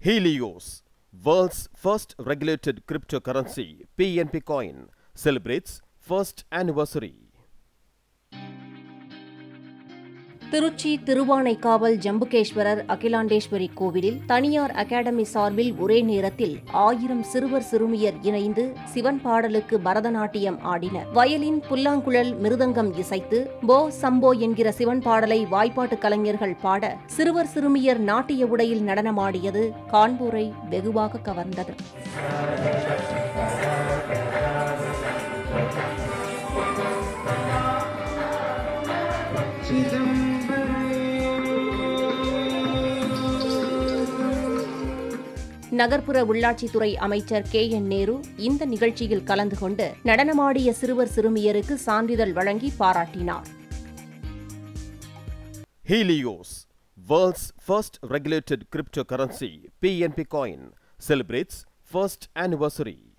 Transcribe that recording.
Helios, world's first regulated cryptocurrency, PNP coin, celebrates first anniversary. Trichy Thiruvanaikaval Jambukeswarar Akilandeswari கோவிலில் தனியார் academy சார்பில் ஒரே நேரத்தில் ஆயிரம் சிறுவர் சிறுமியர் இணைந்து சிவன் பாடலுக்கு பரதநாட்டியம் ஆடினர் வயலின் புல்லாங்குழல் மிருதங்கம் இசைத்து போ சம்போ என்கிற சிவன் பாடலை வாய்ப்பாட்டு கலைஞர்கள் பாட சிறுவர் சிறுமியர் நாட்டிய உடையில் நடனமாடியது காண்போரை வெகுவாக கவர்ந்தது நகர்ப்புற உள்ளாட்சித்துறை அமைச்சர் கே என் நேரு இந்த நிகழ்ச்சியில் கலந்து கொண்டு நடனமாடிய சிறுவர் சிறுமியருக்கு சான்றிதழ் வழங்கி பாராட்டினார் Helios, world's first regulated cryptocurrency, PNP coin, celebrates first anniversary.